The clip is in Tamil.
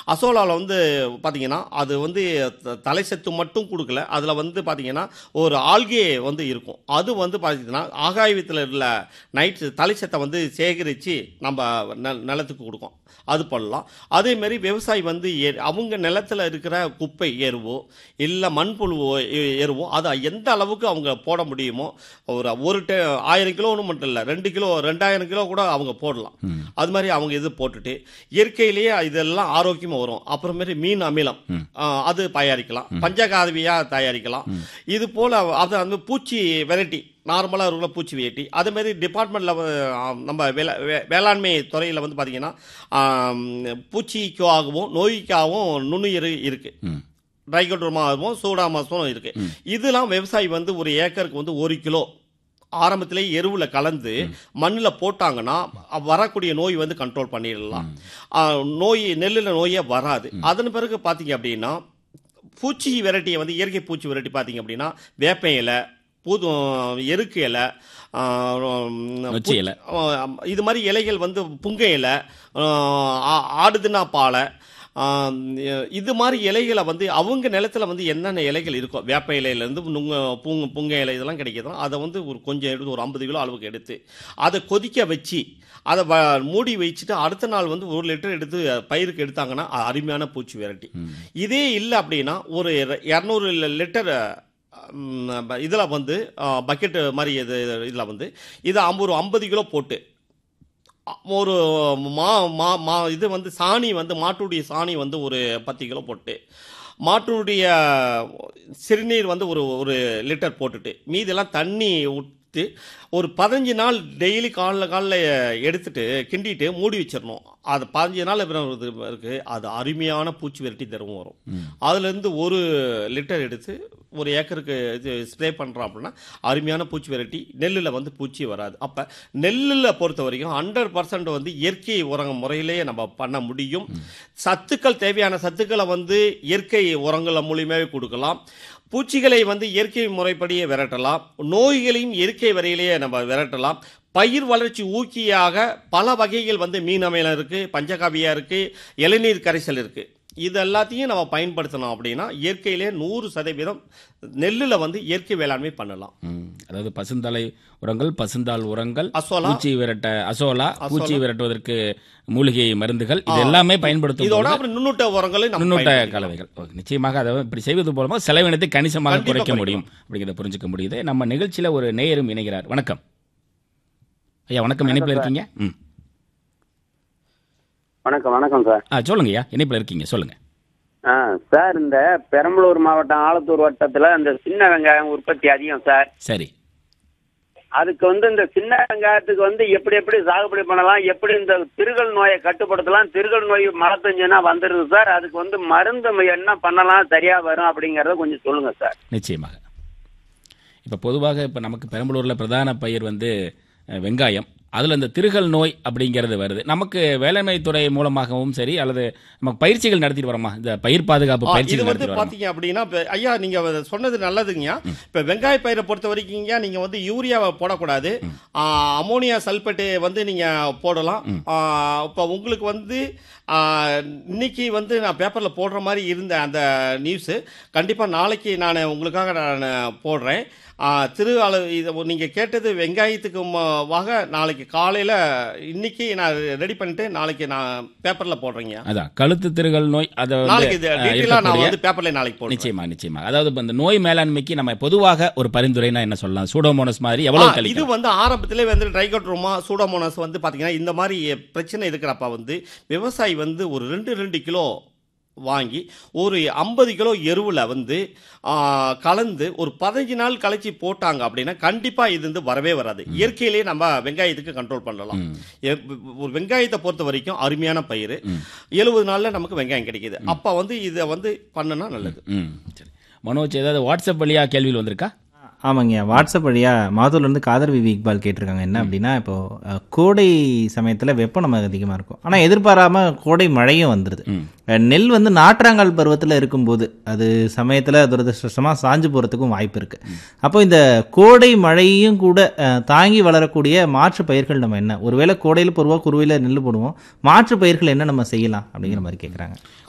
அசோலாவில் வந்து பார்த்தீங்கன்னா அது வந்து த- தலை சத்து மட்டும் கொடுக்கல அதில் வந்து பார்த்தீங்கன்னா ஒரு ஆல்கே வந்து இருக்கும் அது வந்து பார்த்தீங்கன்னா ஆகாயத்தில் உள்ள நைட் தலை சத்தை வந்து சேகரித்து நம்ம ந- நிலத்துக்கு கொடுக்கும் அது பண்ணலாம் அதேமாரி விவசாயி வந்து ஏ- அவங்க நிலத்தில் இருக்கிற குப்பை எருவோ இல்லை மண்புழுவோ எ- எருவோ அதை எந்த அளவுக்கு அவங்க போட முடியுமோ ஒரு ஒரு டே ஆயிரம் கிலோன்னு மட்டும் இல்லை ரெண்டு கிலோ ரெண்டாயிரம் கிலோ கூட அவங்க போடலாம் அது மாதிரி அவங்க இது போட்டுட்டு இயற்கையிலேயே இதெல்லாம் ஆரோக்கியமாக வரும் அப்புறமேட்டு மீன் அமிலம் ஆ, அது தயாரிக்கலாம் பஞ்சகாதவியாக தயாரிக்கலாம் இது போல் அது வந்து பூச்சி வெரைட்டி நார்மலாக இருக்கிற பூச்சி வெரைட்டி அதேமாரி டிபார்ட்மெண்ட்டில் நம்ம வேளா வே- வேளாண்மை துறையில் வந்து பார்த்திங்கன்னா ஆம், பூச்சிக்காகவும் நோய்க்காகவும் நுண்ணுயிர் இருக்குது ம். ட்ரைகோட்ரோமாவும் சூடாமாஸும் இருக்குது இதெல்லாம் விவசாயி வந்து ஒரு ஏக்கருக்கு வந்து ஒரு கிலோ ஆரம்பத்திலே எருவில் கலந்து மண்ணில் போட்டாங்கன்னா அ- வரக்கூடிய நோய் வந்து கண்ட்ரோல் பண்ணிடலாம் ஆ, நோய் நெல்லில் நோயே வராது அதன் பிறகு பார்த்தீங்க அப்படின்னா பூச்சி வெரைட்டியை வந்து இயற்கை பூச்சி வெரைட்டி பார்த்தீங்க அப்படின்னா வேப்ப இலை புது எருக்கு இலை ஆ, நொச்சி இலை. ஆ, இது மாதிரி இலைகள் வந்து புங்க இலை ஆ, ஆ- ஆடுதுன்னா பாலை ஆ, இது மாதிரி இலைகளை வந்து அவங்க நிலத்துல வந்து என்னென்ன இலைகள் இருக்கோ வேப்ப இலையிலேருந்து நுங்க பூங்க புங்க இலை இதெல்லாம் கிடைக்குதோ அதை வந்து ஒரு கொஞ்சம் எடுத்து ஒரு ஐம்பது கிலோ அளவுக்கு எடுத்து அதை கொதிக்க வச்சு அதை வ மூடி வச்சுட்டு அடுத்த நாள் வந்து ஒரு லிட்டர் எடுத்து பயிருக்கு எடுத்தாங்கன்னா அது அருமையான பூச்சி வெரைட்டி இதே இல்லை அப்படின்னா ஒரு இரநூறு லிட்டர் இதில் வந்து பக்கெட்டு மாதிரி இது இதில் வந்து இதை ஐம்பது ஒரு ஐம்பது கிலோ போட்டு அ- ஒரு மா மா மா இது வந்து சாணி வந்து மாட்டுடைய சாணி வந்து ஒரு பத்து கிலோ போட்டு மாட்டுடைய சிறுநீர் வந்து ஒரு ஒரு லிட்டர் போட்டுட்டு மீதெல்லாம் தண்ணி ஊற்றி ஒரு பதினஞ்சு நாள் டெய்லி காலைல காலைல எடுத்துட்டு கிண்டிட்டு மூடி வச்சிடணும் அது பதினஞ்சு நாள் அப்புறம் இது இருக்கு அது அருமையான பூச்சி விரட்டி தரும் வரும் அதுலேருந்து ஒரு லிட்டர் எடுத்து ஒரு ஏக்கருக்கு இது ஸ்ப்ரே பண்ணுறோம் அப்படின்னா அருமையான பூச்சி விரட்டி நெல்லில் வந்து பூச்சி வராது அப்போ நெல்லில் பொறுத்த வரைக்கும் ஹண்ட்ரட் பர்சன்ட் வந்து இயற்கை உரங்க முறையிலேயே நம்ம பண்ண முடியும் சத்துக்கள் தேவையான சத்துக்களை வந்து இயற்கை உரங்கள் மூலியமாகவே கொடுக்கலாம் பூச்சிகளை வந்து இயற்கை முறைப்படியே விரட்டலாம் நோய்களையும் இயற்கை வரையிலேயே நம்ம விரட்டலாம் பயிர் வளர்ச்சி ஊக்கியாக பல வகைகள் வந்து மீன் அமையலம் இருக்குது பஞ்சகாவியா இருக்குது இளநீர் கரைசல் இருக்குது இது எல்லாத்தையும் நம்ம பயன்படுத்தணும் அப்படின்னா இயற்கையிலே நூறு சதவீதம் நெல்லில் வந்து இயற்கை வேளாண்மை பண்ணலாம் ம். அதாவது பசுந்தலை உரங்கள் பசுந்தாள் உரங்கள் அசோலா பூச்சி விரட்ட அசோலா பூச்சி விரட்டுவதற்கு மூலிகை மருந்துகள் இது எல்லாமே பயன்படுத்தும் இதோட போது அப்புறம் நுண்ணூட்ட உரங்களை நம்ம நுண்ணூட்ட பயன்படுத்திக்கலாம். கலவைகள் ஓகே. நிச்சயமாக அதை இப்படி செய்வது மூலமா செலவினத்தை கணிசமாக கண்டிப்பா குறைக்க குறைக்கலாம். முடியும் அப்படிங்கிறத புரிஞ்சுக்க முடியுது நம்ம நிகழ்ச்சியில ஒரு நேயரும் இணைகிறார் வணக்கம் ஐயா வணக்கம் இணைப்பில் இருக்கீங்க ம் வணக்கம் வணக்கம் சார் ஆ சொல்லுங்க ஐயா இணைப்பில் இருக்கீங்க சொல்லுங்க ஆ சார் இந்த பெரம்பலூர் மாவட்டம் ஆலத்தூர் வட்டத்தில் இந்த சின்ன வெங்காயம் உற்பத்தி அதிகம் சார் சரி அதுக்கு வந்து இந்த சின்ன வெங்காயத்துக்கு வந்து எப்படி எப்படி சாகுபடி பண்ணலாம் எப்படி இந்த திருகல் நோயை கட்டுப்படுத்தலாம் திருகல் நோய் மரத்தஞ்சுனா வந்துடுது சார் அதுக்கு வந்து மருந்து என்ன பண்ணலாம் சரியா வரும் அப்படிங்கறத கொஞ்சம் சொல்லுங்க சார் நிச்சயமாக இப்போ பொதுவாக இப்போ நமக்கு பெரம்பலூரில் பிரதான பயிர் வந்து அஹ், வெங்காயம் அதில் இந்த திருகல் நோய் அப்படிங்கிறது வருது நமக்கு வேளாண்மை துறை மூலமாகவும் சரி அல்லது நமக்கு பயிற்சிகள் நடத்திட்டு வரோமா இந்த பயிர் பாதுகாப்பு ஆ, இது பயிற்சிகள் வந்து நடத்திட்டு வரோமா பாத்தீங்க அப்படின்னா இப்ப ஐயா நீங்க அத சொன்னது நல்லதுங்கய்யா இப்ப வெங்காய பயிரை பொறுத்த வரைக்கும்ங்க நீங்க வந்து யூரியாவை போடக்கூடாது ஆ, அமோனியா சல்பேட்டு வந்து நீங்க போடலாம் ஆ, இப்ப உங்களுக்கு வந்து ஆ, இன்னைக்கு வந்து நான் பேப்பர்ல போடுற மாதிரி இருந்த அந்த நியூஸ் கண்டிப்பா நாளைக்கு நான் உங்களுக்காக நான் போடுறேன் ஆ, திரு அளவு இது நீங்க கேட்டது வெங்காயத்துக்கு ம- வாக நாளைக்கு காலையில இன்னைக்கு நான் ரெடி பண்ணிட்டு நாளைக்கு நான் பேப்பர்ல போடுறேங்க அதான் கழுத்து திருகல் நோய் அதை வந்து நாளைக்கு இது அஹ், டீட்டெயிலா நான் இருக்கக்கூடிய- வந்து பேப்பர்ல நாளைக்கு போடுறேன் நிச்சயமா நிச்சயமா அதாவது இப்ப இந்த நோய் மேலாண்மைக்கு நம்ம பொதுவாக ஒரு பரிந்துரைனா என்ன சொல்லலாம் சூடோமோனஸ் மாதிரி எவ்வளவு ஆ, இது கழிக்கும் வந்து ஆரம்பத்திலே வந்து ட்ரைகோட்ரோமா சூடோமோனாஸ் வந்து பாத்தீங்கன்னா இந்த மாதிரி பிரச்சனை இருக்கிறப்ப வந்து விவசாயி வந்து ஒரு ரெண்டு ரெண்டு கிலோ வாங்கி ஒரு ஐம்பது கிலோ எருவில் வந்து ஆ, கலந்து ஒரு பதினஞ்சு நாள் கழிச்சு போட்டாங்க அப்படின்னா கண்டிப்பாக இது வந்து வரவே வராது இயற்கையிலேயே நம்ம வெங்காயத்துக்கு கண்ட்ரோல் பண்ணலாம் எ- ஒரு வெங்காயத்தை பொறுத்த வரைக்கும் அருமையான பயிர் எழுபது நாளில் நமக்கு வெங்காயம் கிடைக்குது அப்போ வந்து இதை வந்து பண்ணுனா நல்லது ம் சரி மனோஜ் ஏதாவது வாட்ஸ்அப் வழியா கேள்வியில் வந்திருக்கா ஆமாங்க வாட்ஸ்அப் வழியாக மாதூர்லேருந்து காதர் விவி இக்பால் கேட்டிருக்காங்க என்ன அப்படின்னா இப்போ அஹ், கோடை சமயத்தில் வெப்பம் நமக்கு அதிகமாக இருக்கும் ஆனால் எதிர்பாராம கோடை மழையும் வந்துடுது அஹ், நெல் வந்து நாற்றாங்கால் பருவத்தில் இருக்கும்போது அது சமயத்தில் துரதிருஷ்டமாக சாஞ்சு போகிறதுக்கும் வாய்ப்பு இருக்குது அப்போ இந்த கோடை மழையும் கூட அஹ், தாங்கி வளரக்கூடிய மாற்று பயிர்கள் நம்ம என்ன ஒருவேளை கோடையில் பொதுவாக குருவையில் நெல் போடுவோம் மாற்று பயிர்கள் என்ன நம்ம செய்யலாம் அப்படிங்கிற மாதிரி கேட்குறாங்க